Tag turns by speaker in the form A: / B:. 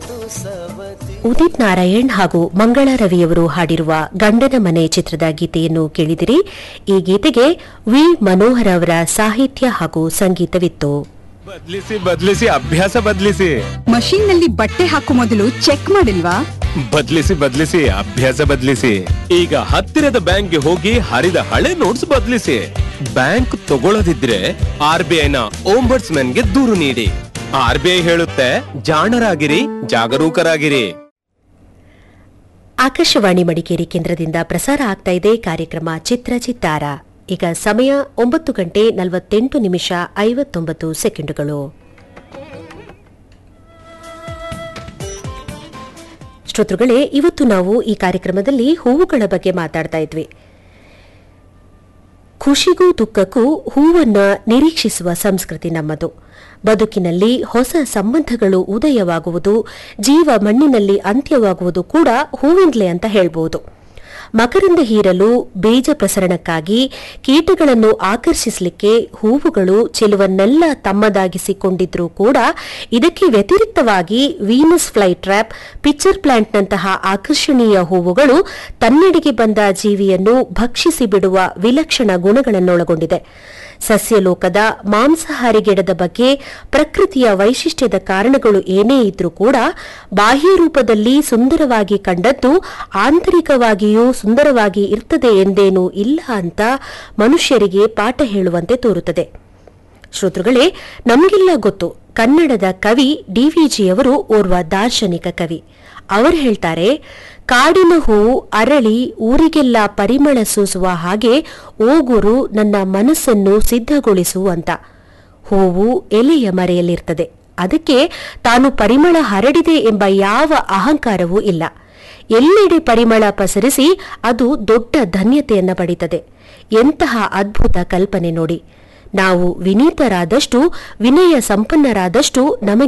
A: ಉದಿತ್ ನಾರಾಯಣ್ ಹಾಗೂ ಮಂಗಳ ರವಿಯವರು ಹಾಡಿರುವ ಗಂಡನ ಮನೆ ಚಿತ್ರದ ಗೀತೆಯನ್ನು ಕೇಳಿದಿರಿ ಈ ಗೀತೆಗೆ ವಿ ಮನೋಹರ್ ಅವರ ಸಾಹಿತ್ಯ ಹಾಗೂ ಸಂಗೀತವಿತ್ತು
B: ಬದ್ಲಿಸಿ ಬದ್ಲಿಸಿ ಅಭ್ಯಾಸ ಬದ್ಲಿಸಿ
C: ಮಷೀನ್ ನಲ್ಲಿ ಬಟ್ಟೆ ಹಾಕೋ ಮೊದಲು ಚೆಕ್ ಮಾಡಿಲ್ವಾ
B: ಬದ್ಲಿಸಿ ಬದ್ಲಿಸಿ ಅಭ್ಯಾಸ ಬದ್ಲಿಸಿ ಈಗ ಹತ್ತಿರದ ಬ್ಯಾಂಕ್ಗೆ ಹೋಗಿ ಹರಿದ ಹಳೆ ನೋಟ್ಸ್ ಬದ್ಲಿಸಿ ಬ್ಯಾಂಕ್ ತಗೊಳ್ಳದಿದ್ರೆ ಆರ್ ಬಿ ಐನ ಗೆ ದೂರು ನೀಡಿ ಆರ್ ಬಿ ಐ ಹೇಳುತ್ತೆ ಜಾಣರಾಗಿರಿ ಜಾಗರೂಕರಾಗಿರಿ
A: ಆಕಾಶವಾಣಿ ಮಡಿಕೇರಿ ಕೇಂದ್ರದಿಂದ ಪ್ರಸಾರ ಆಗ್ತಾ ಇದೆ ಕಾರ್ಯಕ್ರಮ ಚಿತ್ರ ಚಿತ್ತಾರ ಈಗ ಸಮಯ ಒಂಬತ್ತು ಗಂಟೆ ನಲವತ್ತೆಂಟು ನಿಮಿಷ ಐವತ್ತೊಂಬತ್ತು ಸೆಕೆಂಡುಗಳು ಶ್ರೋತೃಗಳೇ ಇವತ್ತು ನಾವು ಈ ಕಾರ್ಯಕ್ರಮದಲ್ಲಿ ಹೂವುಗಳ ಬಗ್ಗೆ ಮಾತಾಡ್ತಾ ಇದ್ವಿ ಖುಷಿಗೂ ದುಃಖಕ್ಕೂ ಹೂವನ್ನ ನಿರೀಕ್ಷಿಸುವ ಸಂಸ್ಕೃತಿ ನಮ್ಮದು ಬದುಕಿನಲ್ಲಿ ಹೊಸ ಸಂಬಂಧಗಳು ಉದಯವಾಗುವುದು ಜೀವ ಮಣ್ಣಿನಲ್ಲಿ ಅಂತ್ಯವಾಗುವುದು ಕೂಡ ಹೂವಿಂದಲೇ ಅಂತ ಹೇಳ್ಬೋದು ಮಕರಂದ ಹೀರಲು ಬೀಜ ಪ್ರಸರಣಕ್ಕಾಗಿ ಕೀಟಗಳನ್ನು ಆಕರ್ಷಿಸಲಿಕ್ಕೆ ಹೂವುಗಳು ಚೆಲುವನ್ನೆಲ್ಲ ತಮ್ಮದಾಗಿಸಿಕೊಂಡಿದ್ರೂ ಕೂಡ ಇದಕ್ಕೆ ವ್ಯತಿರಿಕ್ತವಾಗಿ ವೀನಸ್ ಫ್ಲೈ ಟ್ರ್ಯಾಪ್ ಪಿಕ್ಚರ್ ಪ್ಲಾಂಟ್ನಂತಹ ಆಕರ್ಷಣೀಯ ಹೂವುಗಳು ತನ್ನೆಡೆಗೆ ಬಂದ ಜೀವಿಯನ್ನು ಭಕ್ಷಿಸಿ ಬಿಡುವ ವಿಲಕ್ಷಣ ಗುಣಗಳನ್ನೊಳಗೊಂಡಿದೆ ಸಸ್ಯಲೋಕದ ಮಾಂಸಾಹಾರಿ ಗಿಡದ ಬಗ್ಗೆ ಪ್ರಕೃತಿಯ ವೈಶಿಷ್ಟ್ಯದ ಕಾರಣಗಳು ಏನೇ ಇದ್ರೂ ಕೂಡ ಬಾಹ್ಯ ರೂಪದಲ್ಲಿ ಸುಂದರವಾಗಿ ಕಂಡದ್ದು ಆಂತರಿಕವಾಗಿಯೂ ಸುಂದರವಾಗಿ ಇರ್ತದೆ ಎಂದೇನೂ ಇಲ್ಲ ಅಂತ ಮನುಷ್ಯರಿಗೆ ಪಾಠ ಹೇಳುವಂತೆ ತೋರುತ್ತದೆ ಶ್ರೋತೃಗಳೇ ನಮಗೆಲ್ಲ ಗೊತ್ತು ಕನ್ನಡದ ಕವಿ ಡಿವಿಜಿಯವರು ಓರ್ವ ದಾರ್ಶನಿಕ ಕವಿ ಅವರು ಹೇಳ್ತಾರೆ ಕಾಡಿನ ಹೂವು ಅರಳಿ ಊರಿಗೆಲ್ಲ ಪರಿಮಳ ಸೂಸುವ ಹಾಗೆ ಓಗುರು ನನ್ನ ಮನಸ್ಸನ್ನು ಸಿದ್ಧಗೊಳಿಸು ಅಂತ ಹೂವು ಎಲೆಯ ಮರೆಯಲ್ಲಿರ್ತದೆ ಅದಕ್ಕೆ ತಾನು ಪರಿಮಳ ಹರಡಿದೆ ಎಂಬ ಯಾವ ಅಹಂಕಾರವೂ ಇಲ್ಲ ಎಲ್ಲೆಡೆ ಪರಿಮಳ ಪಸರಿಸಿ ಅದು ದೊಡ್ಡ ಧನ್ಯತೆಯನ್ನ ಪಡೀತದೆ ಎಂತಹ ಅದ್ಭುತ ಕಲ್ಪನೆ ನೋಡಿ ನಾವು ವಿನೀತರಾದಷ್ಟು ವಿನಯ ಸಂಪನ್ನರಾದಷ್ಟು ನಮಗೆ